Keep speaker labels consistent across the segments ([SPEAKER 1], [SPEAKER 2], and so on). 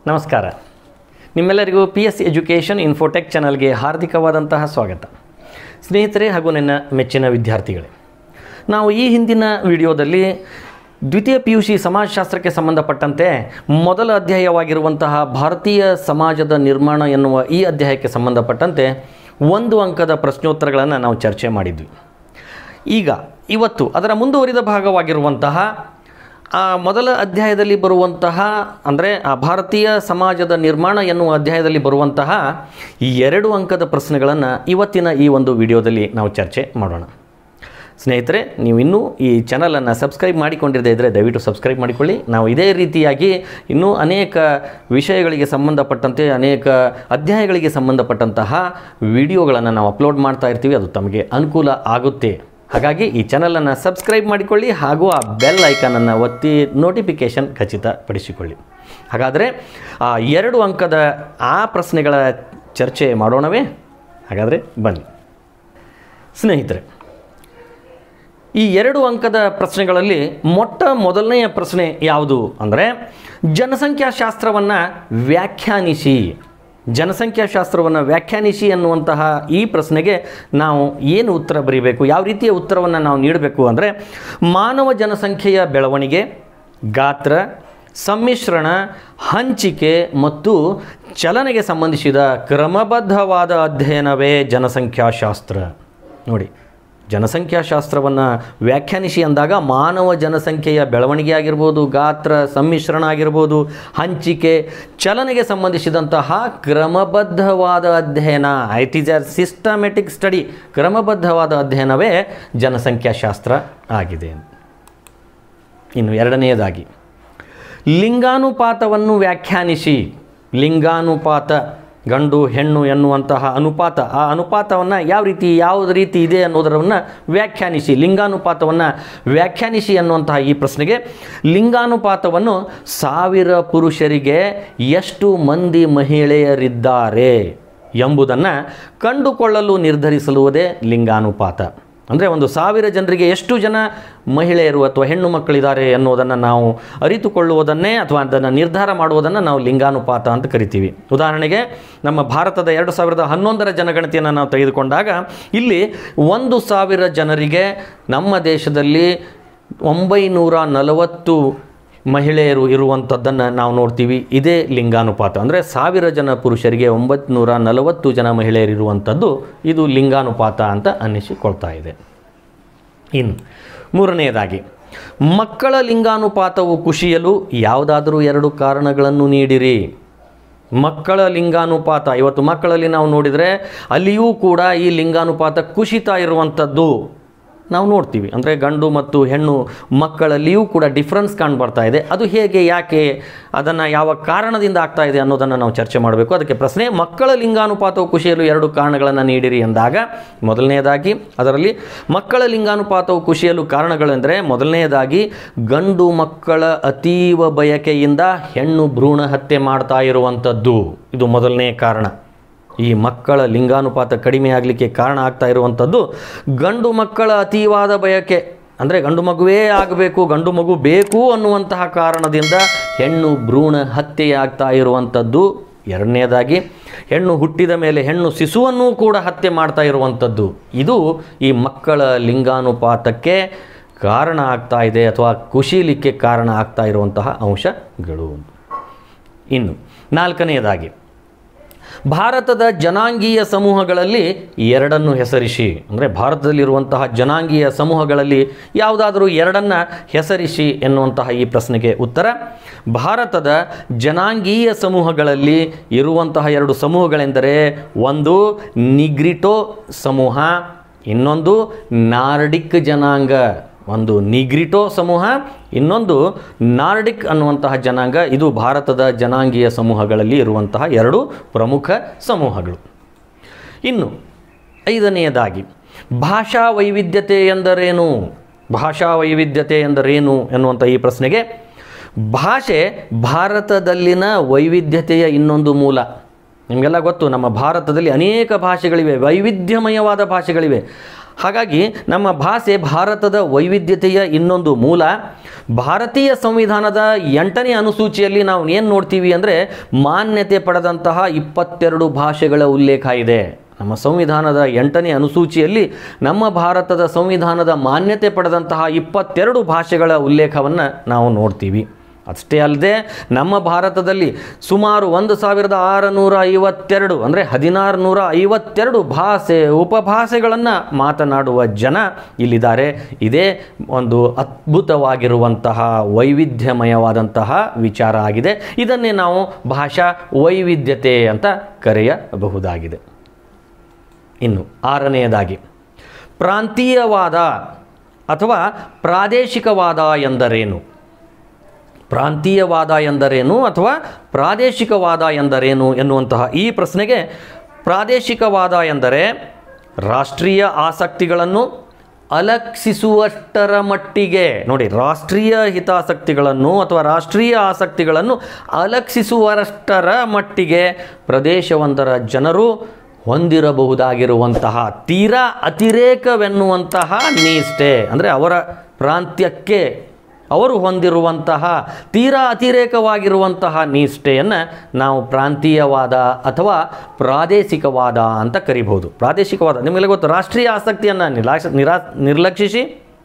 [SPEAKER 1] ನಮಸ್ಕಾರ ನಿಮ್ಮೆಲ್ಲರಿಗೂ P S education Infotech ಚಾನಲ್ಗೆ ಹಾರ್ದಿಕವಾದಂತಹ ಸ್ವಾಗತ ಸ್ನೇಹಿತರೆ ಹಾಗೂ ನನ್ನ ಮೆಚ್ಚಿನ ವಿದ್ಯಾರ್ಥಿಗಳೇ ನಾವು ಈ ಹಿಂದಿನ ವಿಡಿಯೋದಲ್ಲಿ ದ್ವಿತೀಯ ಪಿ ಯು ಸಿ ಸಮಾಜಶಾಸ್ತ್ರಕ್ಕೆ ಸಂಬಂಧಪಟ್ಟಂತೆ ಮೊದಲ ಅಧ್ಯಾಯವಾಗಿರುವಂತಹ ಭಾರತೀಯ ಸಮಾಜದ ನಿರ್ಮಾಣ ಎನ್ನುವ ಈ ಅಧ್ಯಾಯಕ್ಕೆ ಸಂಬಂಧಪಟ್ಟಂತೆ ಒಂದು ಅಂಕದ ಪ್ರಶ್ನೋತ್ತರಗಳನ್ನು ನಾವು ಚರ್ಚೆ ಮಾಡಿದ್ವಿ ಈಗ ಇವತ್ತು ಅದರ ಮುಂದುವರಿದ ಭಾಗವಾಗಿರುವಂತಹ ಆ ಮೊದಲ ಅಧ್ಯಾಯದಲ್ಲಿ ಬರುವಂತಹ ಅಂದರೆ ಆ ಭಾರತೀಯ ಸಮಾಜದ ನಿರ್ಮಾಣ ಎನ್ನುವ ಅಧ್ಯಾಯದಲ್ಲಿ ಬರುವಂತಹ ಈ ಎರಡು ಅಂಕದ ಪ್ರಶ್ನೆಗಳನ್ನು ಇವತ್ತಿನ ಈ ಒಂದು ವಿಡಿಯೋದಲ್ಲಿ ನಾವು ಚರ್ಚೆ ಮಾಡೋಣ ಸ್ನೇಹಿತರೆ ನೀವು ಇನ್ನೂ ಈ ಚಾನಲನ್ನು ಸಬ್ಸ್ಕ್ರೈಬ್ ಮಾಡಿಕೊಂಡಿರದೇ ಇದ್ದರೆ ದಯವಿಟ್ಟು ಸಬ್ಸ್ಕ್ರೈಬ್ ಮಾಡಿಕೊಳ್ಳಿ ನಾವು ಇದೇ ರೀತಿಯಾಗಿ ಇನ್ನೂ ಅನೇಕ ವಿಷಯಗಳಿಗೆ ಸಂಬಂಧಪಟ್ಟಂತೆ ಅನೇಕ ಅಧ್ಯಾಯಗಳಿಗೆ ಸಂಬಂಧಪಟ್ಟಂತಹ ವಿಡಿಯೋಗಳನ್ನು ನಾವು ಅಪ್ಲೋಡ್ ಮಾಡ್ತಾ ಇರ್ತೀವಿ ಅದು ತಮಗೆ ಅನುಕೂಲ ಆಗುತ್ತೆ ಹಾಗಾಗಿ ಈ ಚಾನಲನ್ನು ಸಬ್ಸ್ಕ್ರೈಬ್ ಮಾಡಿಕೊಳ್ಳಿ ಹಾಗೂ ಆ ಬೆಲ್ ಐಕನನ್ನು ಒತ್ತಿ ನೋಟಿಫಿಕೇಷನ್ ಖಚಿತಪಡಿಸಿಕೊಳ್ಳಿ ಹಾಗಾದರೆ ಆ ಎರಡು ಅಂಕದ ಆ ಪ್ರಶ್ನೆಗಳ ಚರ್ಚೆ ಮಾಡೋಣವೇ ಹಾಗಾದರೆ ಬನ್ನಿ ಸ್ನೇಹಿತರೆ ಈ ಎರಡು ಅಂಕದ ಪ್ರಶ್ನೆಗಳಲ್ಲಿ ಮೊಟ್ಟ ಮೊದಲನೆಯ ಪ್ರಶ್ನೆ ಯಾವುದು ಅಂದರೆ ಜನಸಂಖ್ಯಾಶಾಸ್ತ್ರವನ್ನು ವ್ಯಾಖ್ಯಾನಿಸಿ ಜನಸಂಖ್ಯಾಶಾಸ್ತ್ರವನ್ನು ವ್ಯಾಖ್ಯಾನಿಸಿ ಅನ್ನುವಂತಹ ಈ ಪ್ರಶ್ನೆಗೆ ನಾವು ಏನು ಉತ್ತರ ಬರೀಬೇಕು ಯಾವ ರೀತಿಯ ಉತ್ತರವನ್ನು ನಾವು ನೀಡಬೇಕು ಅಂದರೆ ಮಾನವ ಜನಸಂಖ್ಯೆಯ ಬೆಳವಣಿಗೆ ಗಾತ್ರ ಸಮ್ಮಿಶ್ರಣ ಹಂಚಿಕೆ ಮತ್ತು ಚಲನೆಗೆ ಸಂಬಂಧಿಸಿದ ಕ್ರಮಬದ್ಧವಾದ ಅಧ್ಯಯನವೇ ಜನಸಂಖ್ಯಾಶಾಸ್ತ್ರ ನೋಡಿ ಜನಸಂಖ್ಯಾಶಾಸ್ತ್ರವನ್ನು ವ್ಯಾಖ್ಯಾನಿಸಿ ಅಂದಾಗ ಮಾನವ ಜನಸಂಖ್ಯೆಯ ಬೆಳವಣಿಗೆ ಆಗಿರ್ಬೋದು ಗಾತ್ರ ಸಮ್ಮಿಶ್ರಣ ಆಗಿರ್ಬೋದು ಹಂಚಿಕೆ ಚಲನೆಗೆ ಸಂಬಂಧಿಸಿದಂತಹ ಕ್ರಮಬದ್ಧವಾದ ಅಧ್ಯಯನ it is a systematic study ಕ್ರಮಬದ್ಧವಾದ ಅಧ್ಯಯನವೇ ಜನಸಂಖ್ಯಾಶಾಸ್ತ್ರ ಆಗಿದೆ ಇನ್ನು ಎರಡನೆಯದಾಗಿ ಲಿಂಗಾನುಪಾತವನ್ನು ವ್ಯಾಖ್ಯಾನಿಸಿ ಲಿಂಗಾನುಪಾತ ಗಂಡು ಹೆಣ್ಣು ಎನ್ನುವಂತಹ ಅನುಪಾತ ಆ ಅನುಪಾತವನ್ನು ಯಾವ ರೀತಿ ಯಾವ ರೀತಿ ಇದೆ ಅನ್ನೋದರನ್ನು ವ್ಯಾಖ್ಯಾನಿಸಿ ಲಿಂಗಾನುಪಾತವನ್ನು ವ್ಯಾಖ್ಯಾನಿಸಿ ಅನ್ನುವಂತಹ ಈ ಪ್ರಶ್ನೆಗೆ ಲಿಂಗಾನುಪಾತವನ್ನು ಸಾವಿರ ಪುರುಷರಿಗೆ ಎಷ್ಟು ಮಂದಿ ಮಹಿಳೆಯರಿದ್ದಾರೆ ಎಂಬುದನ್ನು ಕಂಡುಕೊಳ್ಳಲು ನಿರ್ಧರಿಸಲುವುದೇ ಲಿಂಗಾನುಪಾತ ಅಂದರೆ ಒಂದು ಸಾವಿರ ಜನರಿಗೆ ಎಷ್ಟು ಜನ ಮಹಿಳೆಯರು ಅಥವಾ ಹೆಣ್ಣು ಮಕ್ಕಳಿದ್ದಾರೆ ಅನ್ನೋದನ್ನು ನಾವು ಅರಿತುಕೊಳ್ಳುವುದನ್ನೇ ಅಥವಾ ಅದನ್ನು ನಿರ್ಧಾರ ಮಾಡುವುದನ್ನು ನಾವು ಲಿಂಗಾನುಪಾತ ಅಂತ ಕರಿತೀವಿ ಉದಾಹರಣೆಗೆ ನಮ್ಮ ಭಾರತದ ಎರಡು ಸಾವಿರದ ಹನ್ನೊಂದರ ಜನಗಣತಿಯನ್ನು ನಾವು ತೆಗೆದುಕೊಂಡಾಗ ಇಲ್ಲಿ ಒಂದು ಸಾವಿರ ಜನರಿಗೆ ನಮ್ಮ ದೇಶದಲ್ಲಿ ಒಂಬೈನೂರ ನಲವತ್ತು ಮಹಿಳೆಯರು ಇರುವಂಥದ್ದನ್ನು ನಾವು ನೋಡ್ತೀವಿ ಇದೇ ಲಿಂಗಾನುಪಾತ ಅಂದರೆ ಸಾವಿರ ಜನ ಪುರುಷರಿಗೆ ಒಂಬತ್ತು ನೂರ ನಲವತ್ತು ಜನ ಮಹಿಳೆಯರಿರುವಂಥದ್ದು ಇದು ಲಿಂಗಾನುಪಾತ ಅಂತ ಅನ್ನಿಸಿಕೊಳ್ತಾ ಇದೆ ಇನ್ನು ಮೂರನೆಯದಾಗಿ ಮಕ್ಕಳ ಲಿಂಗಾನುಪಾತವು ಕುಸಿಯಲು ಯಾವುದಾದರೂ ಎರಡು ಕಾರಣಗಳನ್ನು ನೀಡಿರಿ ಮಕ್ಕಳ ಲಿಂಗಾನುಪಾತ ಇವತ್ತು ಮಕ್ಕಳಲ್ಲಿ ನಾವು ನೋಡಿದರೆ ಅಲ್ಲಿಯೂ ಕೂಡ ಈ ಲಿಂಗಾನುಪಾತ ಕುಸಿತಾ ಇರುವಂಥದ್ದು ನಾವು ನೋಡ್ತೀವಿ ಅಂದರೆ ಗಂಡು ಮತ್ತು ಹೆಣ್ಣು ಮಕ್ಕಳಲ್ಲಿಯೂ ಕೂಡ ಡಿಫ್ರೆನ್ಸ್ ಕಾಣ್ಬರ್ತಾ ಇದೆ ಅದು ಹೇಗೆ ಯಾಕೆ ಅದನ್ನು ಯಾವ ಕಾರಣದಿಂದ ಆಗ್ತಾ ಇದೆ ಅನ್ನೋದನ್ನು ನಾವು ಚರ್ಚೆ ಮಾಡಬೇಕು ಅದಕ್ಕೆ ಪ್ರಶ್ನೆ ಮಕ್ಕಳ ಲಿಂಗಾನುಪಾತವು ಕುಸಿಯಲು ಎರಡು ಕಾರಣಗಳನ್ನು ನೀಡಿರಿ ಎಂದಾಗ ಮೊದಲನೆಯದಾಗಿ ಅದರಲ್ಲಿ ಮಕ್ಕಳ ಲಿಂಗಾನುಪಾತವು ಕುಸಿಯಲು ಕಾರಣಗಳೆಂದರೆ ಮೊದಲನೆಯದಾಗಿ ಗಂಡು ಮಕ್ಕಳ ಅತೀವ ಬಯಕೆಯಿಂದ ಹೆಣ್ಣು ಭ್ರೂಣ ಹತ್ಯೆ ಮಾಡ್ತಾ ಇರುವಂಥದ್ದು ಇದು ಮೊದಲನೇ ಕಾರಣ ಈ ಮಕ್ಕಳ ಲಿಂಗಾನುಪಾತ ಕಡಿಮೆ ಆಗಲಿಕ್ಕೆ ಕಾರಣ ಆಗ್ತಾ ಇರುವಂಥದ್ದು ಗಂಡು ಮಕ್ಕಳ ಅತೀವಾದ ಬಯಕೆ ಅಂದರೆ ಗಂಡು ಮಗುವೇ ಆಗಬೇಕು ಗಂಡು ಮಗು ಬೇಕು ಅನ್ನುವಂತಹ ಕಾರಣದಿಂದ ಹೆಣ್ಣು ಭ್ರೂಣ ಹತ್ಯೆಯಾಗ್ತಾ ಇರುವಂಥದ್ದು ಎರಡನೇದಾಗಿ ಹೆಣ್ಣು ಹುಟ್ಟಿದ ಮೇಲೆ ಹೆಣ್ಣು ಶಿಶುವನ್ನೂ ಕೂಡ ಹತ್ಯೆ ಮಾಡ್ತಾ ಇರುವಂಥದ್ದು ಇದು ಈ ಮಕ್ಕಳ ಲಿಂಗಾನುಪಾತಕ್ಕೆ ಕಾರಣ ಆಗ್ತಾ ಇದೆ ಅಥವಾ ಕುಶೀಲಿಕ್ಕೆ ಕಾರಣ ಆಗ್ತಾ ಇರುವಂತಹ ಅಂಶಗಳು ಇನ್ನು ನಾಲ್ಕನೆಯದಾಗಿ ಭಾರತದ ಜನಾಂಗೀಯ ಸಮೂಹಗಳಲ್ಲಿ ಎರಡನ್ನು ಹೆಸರಿಸಿ ಅಂದರೆ ಭಾರತದಲ್ಲಿರುವಂತಹ ಜನಾಂಗೀಯ ಸಮೂಹಗಳಲ್ಲಿ ಯಾವುದಾದರೂ ಎರಡನ್ನು ಹೆಸರಿಸಿ ಎನ್ನುವಂತಹ ಈ ಪ್ರಶ್ನೆಗೆ ಉತ್ತರ ಭಾರತದ ಜನಾಂಗೀಯ ಸಮೂಹಗಳಲ್ಲಿ ಇರುವಂತಹ ಎರಡು ಸಮೂಹಗಳೆಂದರೆ ಒಂದು ನಿಗ್ರಿಟೋ ಸಮೂಹ ಇನ್ನೊಂದು ನಾರ್ಡಿಕ್ ಜನಾಂಗ ಒಂದು ನಿಗ್ರಿಟೋ ಸಮೂಹ ಇನ್ನೊಂದು ನಾರ್ಡಿಕ್ ಅನ್ನುವಂತಹ ಜನಾಂಗ ಇದು ಭಾರತದ ಜನಾಂಗೀಯ ಸಮೂಹಗಳಲ್ಲಿ ಇರುವಂತಹ ಎರಡು ಪ್ರಮುಖ ಸಮೂಹಗಳು ಇನ್ನು ಐದನೆಯದಾಗಿ ಭಾಷಾ ವೈವಿಧ್ಯತೆ ಎಂದರೇನು ಭಾಷಾ ವೈವಿಧ್ಯತೆ ಎಂದರೇನು ಎನ್ನುವಂಥ ಈ ಪ್ರಶ್ನೆಗೆ ಭಾಷೆ ಭಾರತದಲ್ಲಿನ ವೈವಿಧ್ಯತೆಯ ಇನ್ನೊಂದು ಮೂಲ ನಿಮಗೆಲ್ಲ ಗೊತ್ತು ನಮ್ಮ ಭಾರತದಲ್ಲಿ ಅನೇಕ ಭಾಷೆಗಳಿವೆ ವೈವಿಧ್ಯಮಯವಾದ ಭಾಷೆಗಳಿವೆ ಹಾಗಾಗಿ ನಮ್ಮ ಭಾಷೆ ಭಾರತದ ವೈವಿಧ್ಯತೆಯ ಇನ್ನೊಂದು ಮೂಲ ಭಾರತೀಯ ಸಂವಿಧಾನದ ಎಂಟನೇ ಅನುಸೂಚಿಯಲ್ಲಿ ನಾವು ಏನು ನೋಡ್ತೀವಿ ಅಂದರೆ ಮಾನ್ಯತೆ ಪಡೆದಂತಹ ಇಪ್ಪತ್ತೆರಡು ಭಾಷೆಗಳ ಉಲ್ಲೇಖ ಇದೆ ನಮ್ಮ ಸಂವಿಧಾನದ ಎಂಟನೇ ಅನುಸೂಚಿಯಲ್ಲಿ ನಮ್ಮ ಭಾರತದ ಸಂವಿಧಾನದ ಮಾನ್ಯತೆ ಪಡೆದಂತಹ ಇಪ್ಪತ್ತೆರಡು ಭಾಷೆಗಳ ಉಲ್ಲೇಖವನ್ನು ನಾವು ನೋಡ್ತೀವಿ ಅಷ್ಟೇ ಅಲ್ಲದೆ ನಮ್ಮ ಭಾರತದಲ್ಲಿ ಸುಮಾರು ಒಂದು ಸಾವಿರದ ಆರುನೂರ ಐವತ್ತೆರಡು ಅಂದರೆ ಹದಿನಾರು ನೂರ ಐವತ್ತೆರಡು ಭಾಷೆ ಉಪಭಾಷೆಗಳನ್ನು ಮಾತನಾಡುವ ಜನ ಇಲ್ಲಿದ್ದಾರೆ ಇದೇ ಒಂದು ಅದ್ಭುತವಾಗಿರುವಂತಹ ವೈವಿಧ್ಯಮಯವಾದಂತಹ ವಿಚಾರ ಆಗಿದೆ ಇದನ್ನೇ ನಾವು ಭಾಷಾ ವೈವಿಧ್ಯತೆ ಅಂತ ಕರೆಯಬಹುದಾಗಿದೆ ಇನ್ನು ಆರನೆಯದಾಗಿ ಪ್ರಾಂತೀಯವಾದ ಅಥವಾ ಪ್ರಾದೇಶಿಕವಾದ ಎಂದರೇನು ಪ್ರಾಂತೀಯವಾದ ಎಂದರೇನು ಅಥವಾ ಪ್ರಾದೇಶಿಕವಾದ ಎಂದರೇನು ಎನ್ನುವಂತಹ ಈ ಪ್ರಶ್ನೆಗೆ ಪ್ರಾದೇಶಿಕವಾದ ಎಂದರೆ ರಾಷ್ಟ್ರೀಯ ಆಸಕ್ತಿಗಳನ್ನು ಅಲಕ್ಷಿಸುವಷ್ಟರ ಮಟ್ಟಿಗೆ ನೋಡಿ ರಾಷ್ಟ್ರೀಯ ಹಿತಾಸಕ್ತಿಗಳನ್ನು ಅಥವಾ ರಾಷ್ಟ್ರೀಯ ಆಸಕ್ತಿಗಳನ್ನು ಅಲಕ್ಷಿಸುವಷ್ಟರ ಮಟ್ಟಿಗೆ ಪ್ರದೇಶವೊಂದರ ಜನರು ಹೊಂದಿರಬಹುದಾಗಿರುವಂತಹ ತೀರಾ ಅತಿರೇಕವೆನ್ನುವಂತಹ ನಿಷ್ಠೆ ಅಂದರೆ ಅವರ ಪ್ರಾಂತ್ಯಕ್ಕೆ ಅವರು ಹೊಂದಿರುವಂತಹ ತೀರಾ ಅತಿರೇಕವಾಗಿರುವಂತಹ ನಿಷ್ಠೆಯನ್ನು ನಾವು ಪ್ರಾಂತೀಯವಾದ ಅಥವಾ ಪ್ರಾದೇಶಿಕವಾದ ಅಂತ ಕರಿಬಹುದು ಪ್ರಾದೇಶಿಕವಾದ ನಿಮಗೆ ಗೊತ್ತು ರಾಷ್ಟ್ರೀಯ ಆಸಕ್ತಿಯನ್ನು ನಿರಾಶ ನಿರಾ ನಿರ್ಲಕ್ಷಿಸಿ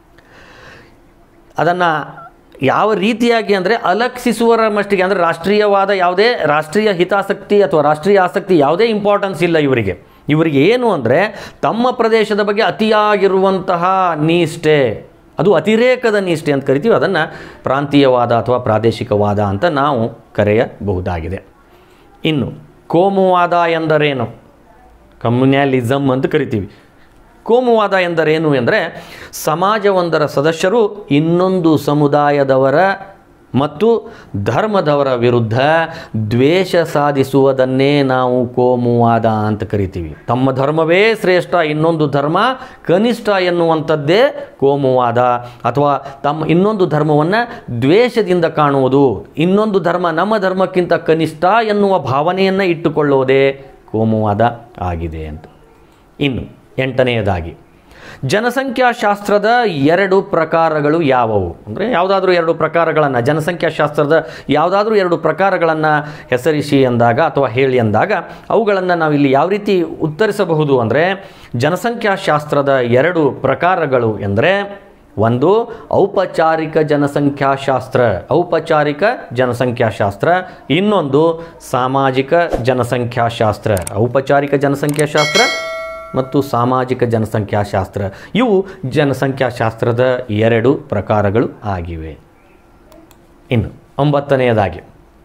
[SPEAKER 1] ಅದನ್ನು ಯಾವ ರೀತಿಯಾಗಿ ಅಂದರೆ ಅಲಕ್ಷಿಸುವರ ಮಟ್ಟಿಗೆ ಅಂದರೆ ರಾಷ್ಟ್ರೀಯವಾದ ಯಾವುದೇ ರಾಷ್ಟ್ರೀಯ ಹಿತಾಸಕ್ತಿ ಅಥವಾ ರಾಷ್ಟ್ರೀಯ ಆಸಕ್ತಿ ಯಾವುದೇ ಇಂಪಾರ್ಟೆನ್ಸ್ ಇಲ್ಲ ಇವರಿಗೆ ಇವರಿಗೆ ಏನು ಅಂದರೆ ತಮ್ಮ ಪ್ರದೇಶದ ಬಗ್ಗೆ ಅತಿಯಾಗಿರುವಂತಹ ನಿಷ್ಠೆ ಅದು ಅತಿರೇಕದ ನಿಷ್ಠೆ ಅಂತ ಕರಿತೀವಿ ಅದನ್ನು ಪ್ರಾಂತೀಯವಾದ ಅಥವಾ ಪ್ರಾದೇಶಿಕವಾದ ಅಂತ ನಾವು ಕರೆಯಬಹುದಾಗಿದೆ ಇನ್ನು ಕೋಮುವಾದ ಎಂದರೇನು ಕಮ್ಯುನ್ಯಾಲಿಸಮ್ ಅಂತ ಕರಿತೀವಿ ಕೋಮುವಾದ ಎಂದರೇನು ಎಂದರೆ ಸಮಾಜವೊಂದರ ಸದಸ್ಯರು ಇನ್ನೊಂದು ಸಮುದಾಯದವರ ಮತ್ತು ಧರ್ಮದವರ ವಿರುದ್ಧ ದ್ವೇಷ ಸಾಧಿಸುವುದನ್ನೇ ನಾವು ಕೋಮುವಾದ ಅಂತ ಕರಿತೀವಿ ತಮ್ಮ ಧರ್ಮವೇ ಶ್ರೇಷ್ಠ ಇನ್ನೊಂದು ಧರ್ಮ ಕನಿಷ್ಠ ಎನ್ನುವಂಥದ್ದೇ ಕೋಮುವಾದ ಅಥವಾ ತಮ್ಮ ಇನ್ನೊಂದು ಧರ್ಮವನ್ನು ದ್ವೇಷದಿಂದ ಕಾಣುವುದು ಇನ್ನೊಂದು ಧರ್ಮ ನಮ್ಮ ಧರ್ಮಕ್ಕಿಂತ ಕನಿಷ್ಠ ಎನ್ನುವ ಭಾವನೆಯನ್ನು ಇಟ್ಟುಕೊಳ್ಳುವುದೇ ಕೋಮುವಾದ ಆಗಿದೆ ಅಂತ ಇನ್ನು ಎಂಟನೆಯದಾಗಿ ಜನಸಂಖ್ಯಾಶಾಸ್ತ್ರದ ಎರಡು ಪ್ರಕಾರಗಳು ಯಾವುವು ಅಂದರೆ ಯಾವುದಾದ್ರೂ ಎರಡು ಪ್ರಕಾರಗಳನ್ನು ಜನಸಂಖ್ಯಾಶಾಸ್ತ್ರದ ಯಾವುದಾದ್ರೂ ಎರಡು ಪ್ರಕಾರಗಳನ್ನು ಹೆಸರಿಸಿ ಎಂದಾಗ ಅಥವಾ ಹೇಳಿ ಎಂದಾಗ ಅವುಗಳನ್ನು ನಾವು ಇಲ್ಲಿ ಯಾವ ರೀತಿ ಉತ್ತರಿಸಬಹುದು ಅಂದರೆ ಜನಸಂಖ್ಯಾಶಾಸ್ತ್ರದ ಎರಡು ಪ್ರಕಾರಗಳು ಎಂದರೆ ಒಂದು ಔಪಚಾರಿಕ ಜನಸಂಖ್ಯಾಶಾಸ್ತ್ರ ಔಪಚಾರಿಕ ಜನಸಂಖ್ಯಾಶಾಸ್ತ್ರ ಇನ್ನೊಂದು ಸಾಮಾಜಿಕ ಜನಸಂಖ್ಯಾಶಾಸ್ತ್ರ ಔಪಚಾರಿಕ ಜನಸಂಖ್ಯಾಶಾಸ್ತ್ರ ಮತ್ತು ಸಾಮಾಜಿಕ ಜನಸಂಖ್ಯಾಶಾಸ್ತ್ರ ಇವು ಜನಸಂಖ್ಯಾಶಾಸ್ತ್ರದ ಎರಡು ಪ್ರಕಾರಗಳು ಆಗಿವೆ ಇನ್ನು ಒಂಬತ್ತನೆಯದಾಗಿ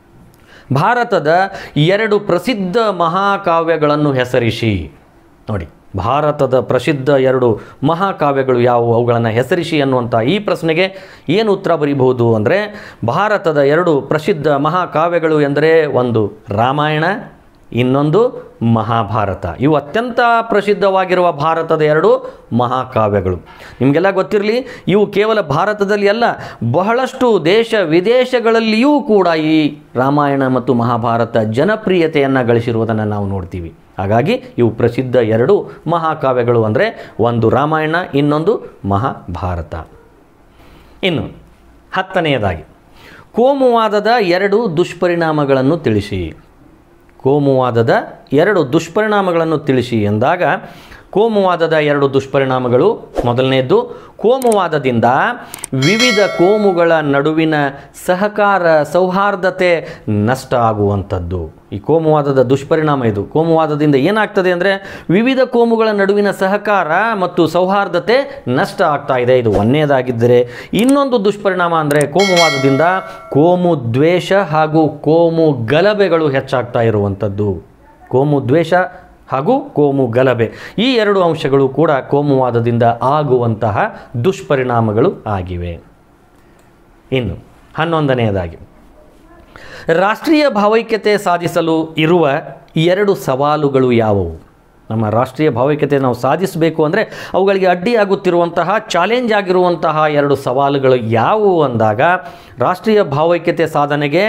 [SPEAKER 1] ಭಾರತದ ಎರಡು ಪ್ರಸಿದ್ಧ ಮಹಾಕಾವ್ಯಗಳನ್ನು ಹೆಸರಿಸಿ ನೋಡಿ ಭಾರತದ ಪ್ರಸಿದ್ಧ ಎರಡು ಮಹಾಕಾವ್ಯಗಳು ಯಾವುವು ಅವುಗಳನ್ನು ಹೆಸರಿಸಿ ಅನ್ನುವಂಥ ಈ ಪ್ರಶ್ನೆಗೆ ಏನು ಉತ್ತರ ಬರೀಬಹುದು ಅಂದರೆ ಭಾರತದ ಎರಡು ಪ್ರಸಿದ್ಧ ಮಹಾಕಾವ್ಯಗಳು ಎಂದರೆ ಒಂದು ರಾಮಾಯಣ ಇನ್ನೊಂದು ಮಹಾಭಾರತ ಇವು ಅತ್ಯಂತ ಪ್ರಸಿದ್ಧವಾಗಿರುವ ಭಾರತದ ಎರಡು ಮಹಾಕಾವ್ಯಗಳು ನಿಮಗೆಲ್ಲ ಗೊತ್ತಿರಲಿ ಇವು ಕೇವಲ ಭಾರತದಲ್ಲಿ ಅಲ್ಲ ಬಹಳಷ್ಟು ದೇಶ ವಿದೇಶಗಳಲ್ಲಿಯೂ ಕೂಡ ಈ ರಾಮಾಯಣ ಮತ್ತು ಮಹಾಭಾರತ ಜನಪ್ರಿಯತೆಯನ್ನು ಗಳಿಸಿರುವುದನ್ನು ನಾವು ನೋಡ್ತೀವಿ ಹಾಗಾಗಿ ಇವು ಪ್ರಸಿದ್ಧ ಎರಡು ಮಹಾಕಾವ್ಯಗಳು ಅಂದರೆ ಒಂದು ರಾಮಾಯಣ ಇನ್ನೊಂದು ಮಹಾಭಾರತ ಇನ್ನು ಹತ್ತನೆಯದಾಗಿ ಕೋಮುವಾದದ ಎರಡು ದುಷ್ಪರಿಣಾಮಗಳನ್ನು ತಿಳಿಸಿ ಕೋಮುವಾದದ ಎರಡು ದುಷ್ಪರಿಣಾಮಗಳನ್ನು ತಿಳಿಸಿ ಎಂದಾಗ ಕೋಮುವಾದದ ಎರಡು ದುಷ್ಪರಿಣಾಮಗಳು ಮೊದಲನೆಯದ್ದು ಕೋಮುವಾದದಿಂದ ವಿವಿಧ ಕೋಮುಗಳ ನಡುವಿನ ಸಹಕಾರ ಸೌಹಾರ್ದತೆ ನಷ್ಟ ಆಗುವಂಥದ್ದು ಈ ಕೋಮುವಾದದ ದುಷ್ಪರಿಣಾಮ ಇದು ಕೋಮುವಾದದಿಂದ ಏನಾಗ್ತದೆ ಅಂದರೆ ವಿವಿಧ ಕೋಮುಗಳ ನಡುವಿನ ಸಹಕಾರ ಮತ್ತು ಸೌಹಾರ್ದತೆ ನಷ್ಟ ಆಗ್ತಾ ಇದೆ ಇದು ಒಂದನೇದಾಗಿದ್ದರೆ ಇನ್ನೊಂದು ದುಷ್ಪರಿಣಾಮ ಅಂದರೆ ಕೋಮುವಾದದಿಂದ ಕೋಮು ದ್ವೇಷ ಹಾಗೂ ಕೋಮು ಗಲಭೆಗಳು ಹೆಚ್ಚಾಗ್ತಾ ಇರುವಂಥದ್ದು ಕೋಮು ದ್ವೇಷ ಹಾಗೂ ಕೋಮು ಗಲಭೆ ಈ ಎರಡು ಅಂಶಗಳು ಕೂಡ ಕೋಮುವಾದದಿಂದ ಆಗುವಂತಹ ದುಷ್ಪರಿಣಾಮಗಳು ಆಗಿವೆ ಇನ್ನು ಹನ್ನೊಂದನೆಯದಾಗಿ ರಾಷ್ಟ್ರೀಯ ಭಾವೈಕ್ಯತೆ ಸಾಧಿಸಲು ಇರುವ ಎರಡು ಸವಾಲುಗಳು ಯಾವುವು ನಮ್ಮ ರಾಷ್ಟ್ರೀಯ ಭಾವೈಕ್ಯತೆ ನಾವು ಸಾಧಿಸಬೇಕು ಅಂದರೆ ಅವುಗಳಿಗೆ ಅಡ್ಡಿಯಾಗುತ್ತಿರುವಂತಹ ಚಾಲೆಂಜ್ ಆಗಿರುವಂತಹ ಎರಡು ಸವಾಲುಗಳು ಯಾವುವು ಅಂದಾಗ ರಾಷ್ಟ್ರೀಯ ಭಾವೈಕ್ಯತೆ ಸಾಧನೆಗೆ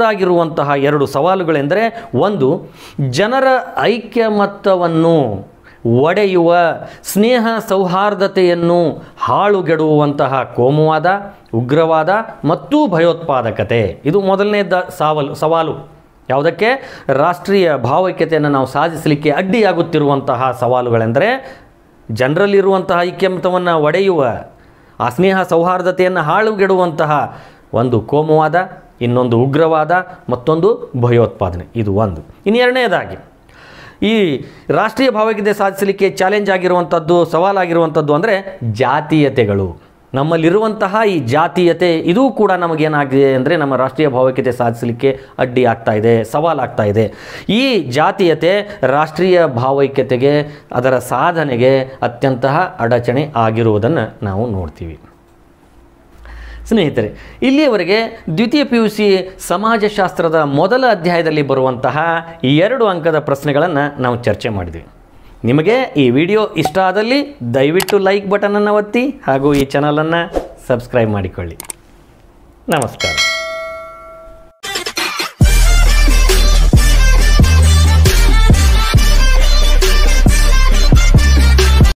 [SPEAKER 1] ಎದುರಾಗಿರುವಂತಹ ಎರಡು ಸವಾಲುಗಳೆಂದರೆ ಒಂದು ಜನರ ಐಕ್ಯಮತ್ತವನ್ನು ಒಡೆಯುವ ಸ್ನೇಹ ಸೌಹಾರ್ದತೆಯನ್ನು ಹಾಳುಗೆಡುವಂತಹ ಕೋಮುವಾದ ಉಗ್ರವಾದ ಮತ್ತು ಭಯೋತ್ಪಾದಕತೆ ಇದು ಮೊದಲನೇದ ಸಾವಲು ಸವಾಲು ಯಾವುದಕ್ಕೆ ರಾಷ್ಟ್ರೀಯ ಭಾವೈಕ್ಯತೆಯನ್ನು ನಾವು ಸಾಧಿಸಲಿಕ್ಕೆ ಅಡ್ಡಿಯಾಗುತ್ತಿರುವಂತಹ ಸವಾಲುಗಳೆಂದರೆ ಜನರಲ್ಲಿರುವಂತಹ ಐಕ್ಯಮತವನ್ನು ಒಡೆಯುವ ಆ ಸ್ನೇಹ ಸೌಹಾರ್ದತೆಯನ್ನು ಹಾಳುಗೆಡುವಂತಹ ಒಂದು ಕೋಮುವಾದ ಇನ್ನೊಂದು ಉಗ್ರವಾದ ಮತ್ತೊಂದು ಭಯೋತ್ಪಾದನೆ ಇದು ಒಂದು ಇನ್ನು ಎರಡನೇದಾಗಿ ಈ ರಾಷ್ಟ್ರೀಯ ಭಾವೈಕ್ಯತೆ ಸಾಧಿಸಲಿಕ್ಕೆ ಚಾಲೆಂಜ್ ಆಗಿರುವಂಥದ್ದು ಸವಾಲಾಗಿರುವಂಥದ್ದು ಅಂದರೆ ಜಾತೀಯತೆಗಳು ನಮ್ಮಲ್ಲಿರುವಂತಹ ಈ ಜಾತೀಯತೆ ಇದೂ ಕೂಡ ನಮಗೇನಾಗಿದೆ ಅಂದರೆ ನಮ್ಮ ರಾಷ್ಟ್ರೀಯ ಭಾವೈಕ್ಯತೆ ಸಾಧಿಸಲಿಕ್ಕೆ ಅಡ್ಡಿ ಆಗ್ತಾ ಇದೆ ಸವಾಲಾಗ್ತಾ ಇದೆ ಈ ಜಾತೀಯತೆ ರಾಷ್ಟ್ರೀಯ ಭಾವೈಕ್ಯತೆಗೆ ಅದರ ಸಾಧನೆಗೆ ಅತ್ಯಂತ ಅಡಚಣೆ ಆಗಿರುವುದನ್ನು ನಾವು ನೋಡ್ತೀವಿ ಸ್ನೇಹಿತರೆ ಇಲ್ಲಿಯವರೆಗೆ ದ್ವಿತೀಯ ಪಿ ಯು ಸಿ ಸಮಾಜಶಾಸ್ತ್ರದ ಮೊದಲ ಅಧ್ಯಾಯದಲ್ಲಿ ಬರುವಂತಹ ಈ ಎರಡು ಅಂಕದ ಪ್ರಶ್ನೆಗಳನ್ನು ನಾವು ಚರ್ಚೆ ಮಾಡಿದ್ವಿ ನಿಮಗೆ ಈ ವಿಡಿಯೋ ಇಷ್ಟ ಆದಲ್ಲಿ ದಯವಿಟ್ಟು ಲೈಕ್ ಬಟನನ್ನು ಒತ್ತಿ ಹಾಗೂ ಈ ಚಾನಲನ್ನು ಸಬ್ಸ್ಕ್ರೈಬ್ ಮಾಡಿಕೊಳ್ಳಿ ನಮಸ್ಕಾರ